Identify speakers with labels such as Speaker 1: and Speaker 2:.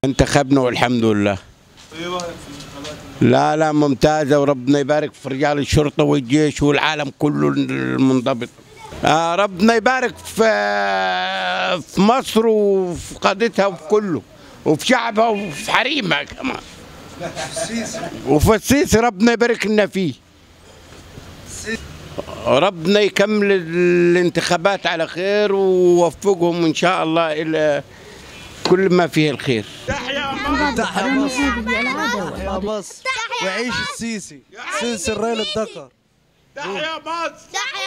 Speaker 1: انتخبنا والحمد لله لا لا ممتازة وربنا يبارك في رجال الشرطة والجيش والعالم كله المنضبط آه ربنا يبارك في في مصر وفي قادتها وفي كله وفي شعبها وفي حريمها كمان وفي السيسي ربنا يبارك لنا فيه ربنا يكمل الانتخابات على خير ووفقهم ان شاء الله الى كل ما فيه الخير
Speaker 2: تحيا مصر تحيا مصر وعيش السيسي سلسل ريل الدكر
Speaker 1: تحيا مصر